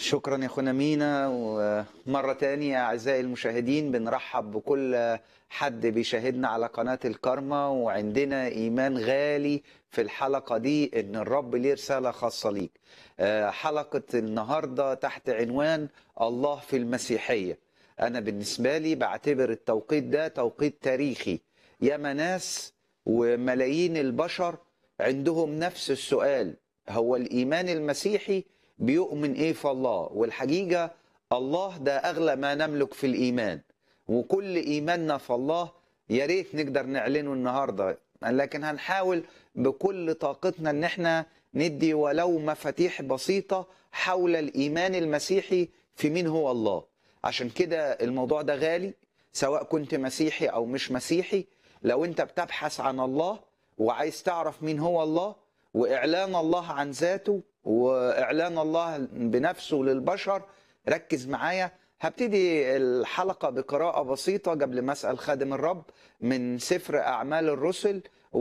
شكرا يا اخونا مينا ومرة تانية أعزائي المشاهدين بنرحب بكل حد بيشاهدنا على قناة الكارما وعندنا إيمان غالي في الحلقة دي إن الرب ليه رسالة خاصة ليك آه، حلقة النهاردة تحت عنوان الله في المسيحية أنا بالنسبة لي بعتبر التوقيت ده توقيت تاريخي ياما ناس وملايين البشر عندهم نفس السؤال هو الإيمان المسيحي بيؤمن ايه في الله والحقيقه الله ده اغلى ما نملك في الايمان وكل ايماننا في الله يا ريت نقدر نعلنه النهارده لكن هنحاول بكل طاقتنا ان احنا ندي ولو مفاتيح بسيطه حول الايمان المسيحي في مين هو الله عشان كده الموضوع ده غالي سواء كنت مسيحي او مش مسيحي لو انت بتبحث عن الله وعايز تعرف مين هو الله واعلان الله عن ذاته واعلان الله بنفسه للبشر ركز معايا هبتدي الحلقه بقراءه بسيطه قبل ما اسال خادم الرب من سفر اعمال الرسل